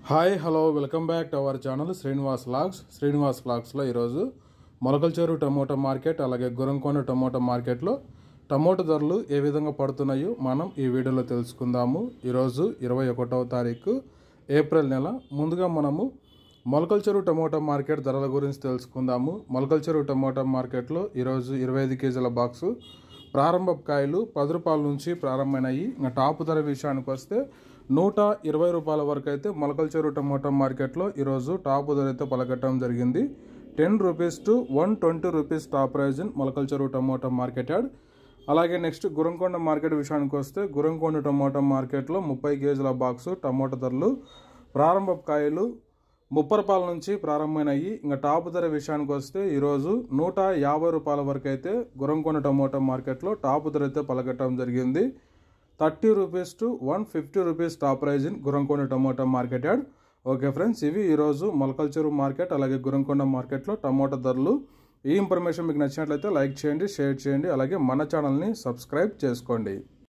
hi hello welcome back to our channel Srinivas logs Srinivas లాగ్స్లో ఈరోజు Molakalacheruvu tomato market అలాగే Gurramkonda tomato మార్కెట్లో టమోటా ధరలు ఏ విధంగా పడుతున్నాయో మనం ఈ వీడియోలో తెలుసుకుందాము ఈరోజు ఇరవై ఒకటవ తారీఖు ఏప్రిల్ నెల ముందుగా మనము మొలకల్చెరు టమోటా మార్కెట్ ధరల గురించి తెలుసుకుందాము మొలకల్చెరు టమోటా మార్కెట్లో ఈరోజు ఇరవై ఐదు కేజీల బాక్సు ప్రారంభ కాయలు పది రూపాయల నుంచి ప్రారంభమైనాయి ఇంకా టాప్ ధర విషయానికి వస్తే నూట ఇరవై రూపాయల వరకు అయితే మొలకల్చెరు టమోటా మార్కెట్లో ఈరోజు టాప్ ధర అయితే పలకట్టడం జరిగింది ten rupees to one twenty rupees top price in Molakalacheruvu tomato market yard అలాగే నెక్స్ట్ గురంకొండ మార్కెట్ విషయానికి వస్తే గురంకొండ టమోటా మార్కెట్లో ముప్పై కేజీల బాక్సు టమోటా ధరలు ప్రారంభ కాయలు ముప్పై రూపాయల నుంచి ప్రారంభమైనాయి ఇంకా టాప్ ధర విషయానికి వస్తే ఈరోజు నూట యాభై రూపాయల వరకు అయితే గురంకొండ టమోటా మార్కెట్లో టాప్ ధర అయితే పలకట్టడం జరిగింది thirty rupees to one fifty rupees top price in Gurramkonda tomato market yard okay friends ఇవి ఈరోజు మొలకల్చెరు మార్కెట్ అలాగే గురంకొండ మార్కెట్లో టమోటా ధరలు ఈ ఇన్ఫర్మేషన్ మీకు నచ్చినట్లయితే లైక్ చేయండి షేర్ చేయండి అలాగే మన ఛానల్ని సబ్స్క్రైబ్ చేసుకోండి